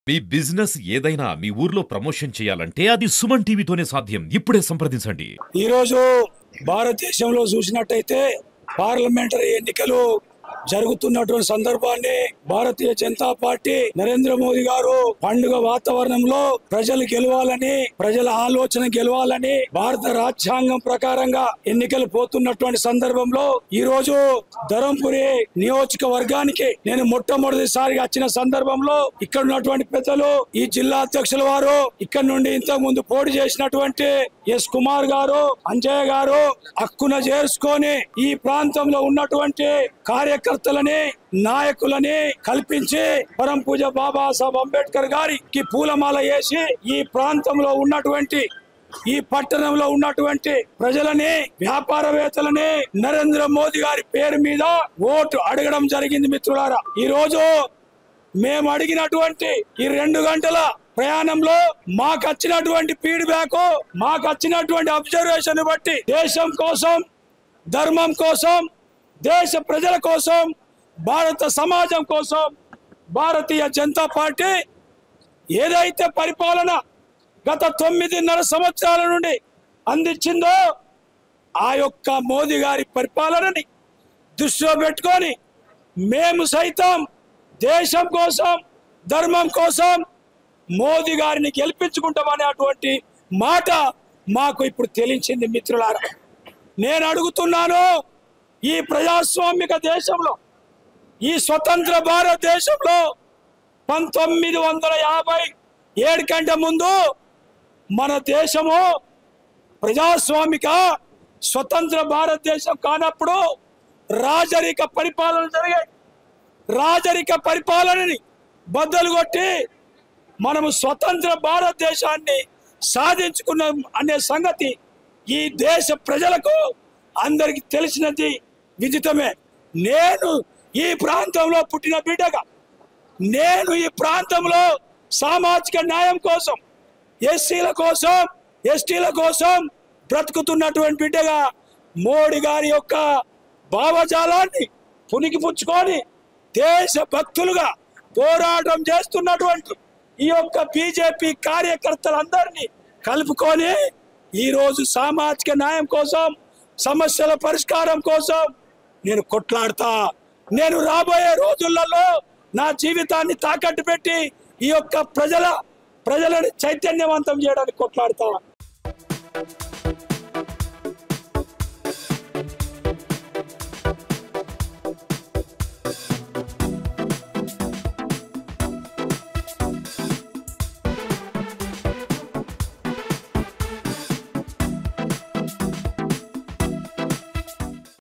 మీ business ఏదైనా మీ ఊర్లో promotion చేయాలంటే అది సుమన్ టీవీతోనే సాధ్యం ఇప్పుడే సంప్రదించండి ఈరోజు భారతదేశంలో చూసినట్టయితే పార్లమెంటరీ ఎన్నికలు జరుగుతున్నటువంటి సందర్భాన్ని భారతీయ జనతా పార్టీ నరేంద్ర మోదీ గారు పండుగ వాతావరణంలో ప్రజలు గెలవాలని ప్రజల ఆలోచన గెలవాలని భారత రాజ్యాంగం ప్రకారంగా ఎన్నికలు పోతున్నటువంటి సందర్భంలో ఈ రోజు ధరంపురి నియోజకవర్గానికి నేను మొట్టమొదటిసారిగా వచ్చిన సందర్భంలో ఇక్కడ ఉన్నటువంటి పెద్దలు ఈ జిల్లా అధ్యక్షుల వారు ఇక్కడ నుండి ఇంతకు ముందు పోటీ చేసినటువంటి ఎస్ కుమార్ గారు అంజయ్య గారు హక్కున చేర్చుకొని ఈ ప్రాంతంలో ఉన్నటువంటి కార్యకర్తలని నాయకులని కల్పించి పరం పూజ బాబాసాహెబ్ అంబేద్కర్ గారికి పూలమాల వేసి ఈ ప్రాంతంలో ఉన్నటువంటి ఈ పట్టణంలో ఉన్నటువంటి ప్రజలని వ్యాపారవేత్తలని నరేంద్ర మోదీ గారి పేరు మీద ఓటు అడగడం జరిగింది మిత్రులారా ఈ రోజు మేము అడిగినటువంటి ఈ రెండు గంటల ప్రయాణంలో మాకు వచ్చినటువంటి ఫీడ్బ్యాక్ మాకు వచ్చినటువంటి అబ్జర్వేషన్ బట్టి దేశం కోసం ధర్మం కోసం దేశ ప్రజల కోసం భారత సమాజం కోసం భారతీయ జనతా పార్టీ ఏదైతే పరిపాలన గత తొమ్మిదిన్నర సంవత్సరాల నుండి అందించిందో ఆ యొక్క మోదీ గారి పరిపాలనని దృష్టిలో పెట్టుకొని మేము సైతం దేశం కోసం ధర్మం కోసం మోదీ గారిని గెలిపించుకుంటామనేటువంటి మాట మాకు ఇప్పుడు తెలిసింది మిత్రులారా నేను అడుగుతున్నాను ఈ ప్రజాస్వామిక దేశంలో ఈ స్వతంత్ర భారతదేశంలో పంతొమ్మిది వందల యాభై ఏడు కంటే ముందు మన దేశము ప్రజాస్వామిక స్వతంత్ర భారతదేశం కానప్పుడు రాజరిక పరిపాలన జరిగాయి రాజరిక పరిపాలనని బద్దలు కొట్టి మనము స్వతంత్ర భారతదేశాన్ని సాధించుకున్నాం అనే సంగతి ఈ దేశ ప్రజలకు అందరికి తెలిసినది విదితమే నేను ఈ ప్రాంతంలో పుట్టిన బిడ్డగా నేను ఈ ప్రాంతంలో సామాజిక న్యాయం కోసం ఎస్సీల కోసం ఎస్టీల కోసం బ్రతుకుతున్నటువంటి బిడ్డగా మోడీ గారి యొక్క భావజాలాన్ని పుణికిపుచ్చుకొని దేశ భక్తులుగా పోరాటం చేస్తున్నటువంటి ఈ యొక్క బీజేపీ కార్యకర్తలందరినీ కలుపుకొని ఈ రోజు సామాజిక న్యాయం కోసం సమస్యల పరిష్కారం కోసం నేను కొట్లాడతా నేను రాబోయే రోజులలో నా జీవితాన్ని తాకట్టు పెట్టి ఈ యొక్క ప్రజల ప్రజలను చైతన్యవంతం చేయడానికి కొట్లాడతా